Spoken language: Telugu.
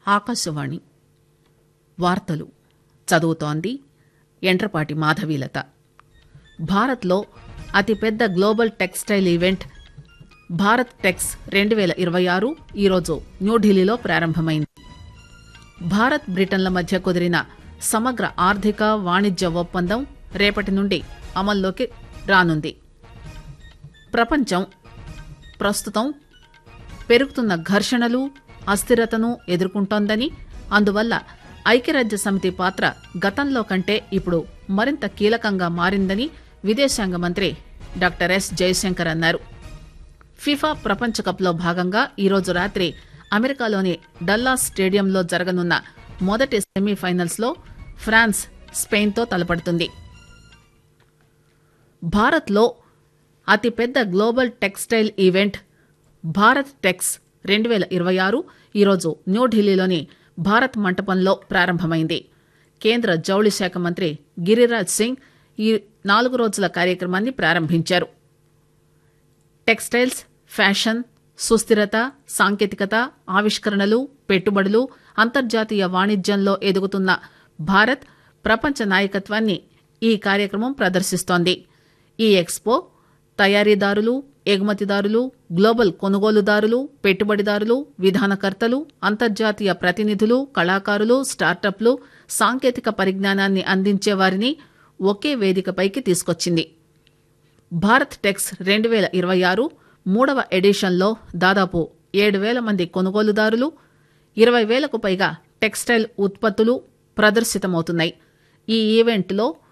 ఆకాశవాణి వార్తలు చదువుతోంది ఎండ్రపాటి మాధవీలత భారత్లో అతిపెద్ద global textile event Bharat Tex రెండు వేల ఇరవై ఆరు ఈరోజు న్యూఢిల్లీలో ప్రారంభమైంది భారత్ బ్రిటన్ల మధ్య కుదిరిన సమగ్ర ఆర్థిక వాణిజ్య ఒప్పందం రేపటి నుండి అమల్లోకి రానుంది ప్రపంచం ప్రస్తుతం పెరుగుతున్న ఘర్షణలు అస్థిరతను ఎదుర్కొంటోందని అందువల్ల ఐక్యరాజ్య సమితి పాత్ర గతంలో కంటే ఇప్పుడు మరింత కీలకంగా మారిందని విదేశాంగ మంత్రి డాక్టర్ ఎస్ జయశంకర్ అన్నారు ఫిఫా ప్రపంచ కప్లో భాగంగా ఈరోజు రాత్రి అమెరికాలోని డల్లాస్ స్టేడియంలో జరగనున్న మొదటి సెమీఫైనల్స్లో ఫ్రాన్స్ స్పెయిన్తో తలపడుతుంది భారత్లో అతిపెద్ద global textile event Bharat Tex రెండు వేల ఇరవై ఆరు ఈరోజు న్యూఢిల్లీలోని భారత్ మంటపంలో ప్రారంభమైంది కేంద్ర జౌళి శాఖ మంత్రి గిరిరాజ్ సింగ్ ఈ నాలుగు రోజుల కార్యక్రమాన్ని ప్రారంభించారు టెక్స్టైల్స్ ఫ్యాషన్ సుస్థిరత సాంకేతికత ఆవిష్కరణలు పెట్టుబడులు అంతర్జాతీయ వాణిజ్యంలో ఎదుగుతున్న భారత్ ప్రపంచ నాయకత్వాన్ని ఈ కార్యక్రమం ప్రదర్శిస్తోంది ఈ ఎక్స్పో తయారీదారులు ఎగుమతిదారులు గ్లోబల్ కొనుగోలుదారులు పెట్టుబడిదారులు విధానకర్తలు అంతర్జాతీయ ప్రతినిధులు కళాకారులు స్టార్టప్లు సాంకేతిక పరిజ్ఞానాన్ని అందించే వారిని ఒకే వేదికపైకి తీసుకొచ్చింది భారత్ టెక్స్ రెండు వేల ఇరవై ఆరు మూడవ ఎడిషన్లో దాదాపు ఏడు వేల మంది కొనుగోలుదారులు ఇరవై వేలకు పైగా టెక్స్టైల్ ఉత్పత్తులు ప్రదర్శితమవుతున్నాయి ఈ ఈవెంట్లో